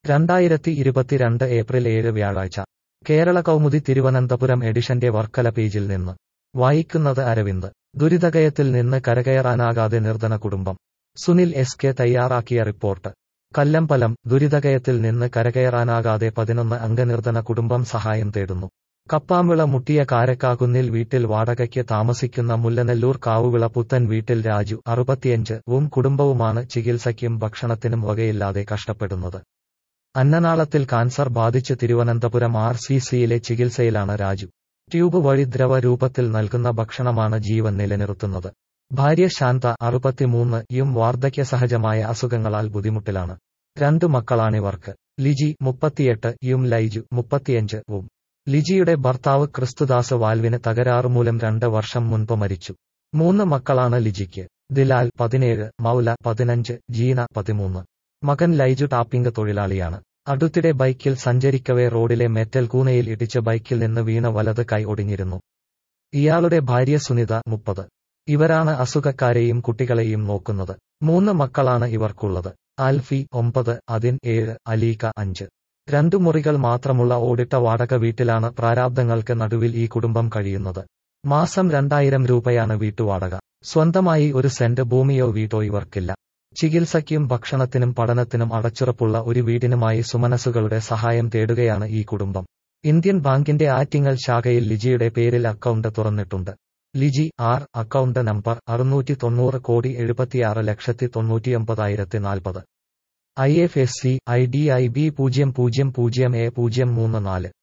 രണ്ടായിരത്തി ഇരുപത്തിരണ്ട് ഏപ്രിൽ ഏഴ് വ്യാഴാഴ്ച കേരള കൗമുദി തിരുവനന്തപുരം എഡിഷന്റെ വർക്കല പേജിൽ നിന്ന് വായിക്കുന്നത് അരവിന്ദ് ദുരിതകയത്തിൽ നിന്ന് കരകയറാനാകാതെ നിർധന കുടുംബം സുനിൽ എസ് കെ തയ്യാറാക്കിയ റിപ്പോർട്ട് കല്ലമ്പലം ദുരിതകയത്തിൽ നിന്ന് കരകയറാനാകാതെ പതിനൊന്ന് അംഗ നിർധന കുടുംബം സഹായം തേടുന്നു കപ്പാമ്പിള മുട്ടിയ കാരക്കാകുന്നിൽ വീട്ടിൽ വാടകയ്ക്ക് താമസിക്കുന്ന മുല്ലനെല്ലൂർ കാവുവിള പുത്തൻ വീട്ടിൽ രാജു അറുപത്തിയഞ്ച് വും കുടുംബവുമാണ് ചികിത്സയ്ക്കും ഭക്ഷണത്തിനും വകയില്ലാതെ കഷ്ടപ്പെടുന്നത് അന്നനാളത്തിൽ കാൻസർ ബാധിച്ച് തിരുവനന്തപുരം ആർ സി സിയിലെ ചികിത്സയിലാണ് രാജു ട്യൂബ് വഴി ദ്രവ രൂപത്തിൽ നൽകുന്ന ഭക്ഷണമാണ് ജീവൻ നിലനിർത്തുന്നത് ഭാര്യ ശാന്ത അറുപത്തിമൂന്ന് യും വാർദ്ധക്യ സഹജമായ അസുഖങ്ങളാൽ ബുദ്ധിമുട്ടിലാണ് രണ്ടു മക്കളാണിവർക്ക് ലിജി മുപ്പത്തിയെട്ട് യും ലൈജു മുപ്പത്തിയഞ്ച് വും ലിജിയുടെ ഭർത്താവ് ക്രിസ്തുദാസ് വാൽവിന് തകരാറുമൂലം രണ്ട് വർഷം മുൻപ് മരിച്ചു മൂന്ന് മക്കളാണ് ലിജിക്ക് ദിലാൽ പതിനേഴ് മൗല പതിനഞ്ച് ജീന പതിമൂന്ന് മകൻ ലൈജു ടാപ്പിംഗ് തൊഴിലാളിയാണ് അടുത്തിടെ ബൈക്കിൽ സഞ്ചരിക്കവേ റോഡിലെ മെറ്റൽ കൂനയിൽ ഇടിച്ച് ബൈക്കിൽ നിന്ന് വീണ വലത് കൈ ഒടിഞ്ഞിരുന്നു ഇയാളുടെ ഭാര്യ സുനിത മുപ്പത് ഇവരാണ് അസുഖക്കാരെയും കുട്ടികളെയും നോക്കുന്നത് മൂന്ന് മക്കളാണ് ഇവർക്കുള്ളത് ആൽഫി ഒമ്പത് അതിൻ ഏഴ് അലീക അഞ്ച് രണ്ടു മുറികൾ മാത്രമുള്ള ഓടിട്ട വാടക വീട്ടിലാണ് പ്രാരാബ്ദങ്ങൾക്ക് നടുവിൽ ഈ കുടുംബം കഴിയുന്നത് മാസം രണ്ടായിരം രൂപയാണ് വീട്ടുവാടക സ്വന്തമായി ഒരു സെന്റ് ഭൂമിയോ വീട്ടോ ഇവർക്കില്ല ചികിത്സയ്ക്കും ഭക്ഷണത്തിനും പഠനത്തിനും അടച്ചുറപ്പുള്ള ഒരു വീടിനുമായി സുമനസുകളുടെ സഹായം തേടുകയാണ് ഈ കുടുംബം ഇന്ത്യൻ ബാങ്കിന്റെ ആറ്റിങ്ങൽ ശാഖയിൽ ലിജിയുടെ പേരിൽ അക്കൗണ്ട് തുറന്നിട്ടുണ്ട് ലിജി ആർ അക്കൗണ്ട് നമ്പർ അറുന്നൂറ്റി തൊണ്ണൂറ് കോടി എഴുപത്തിയാറ് ലക്ഷത്തി തൊണ്ണൂറ്റിയൊമ്പതായിരത്തി നാൽപ്പത് I F S C I D I B പൂജ്യം പൂജ്യം പൂജ്യം എ പൂജ്യം മൂന്ന് നാല്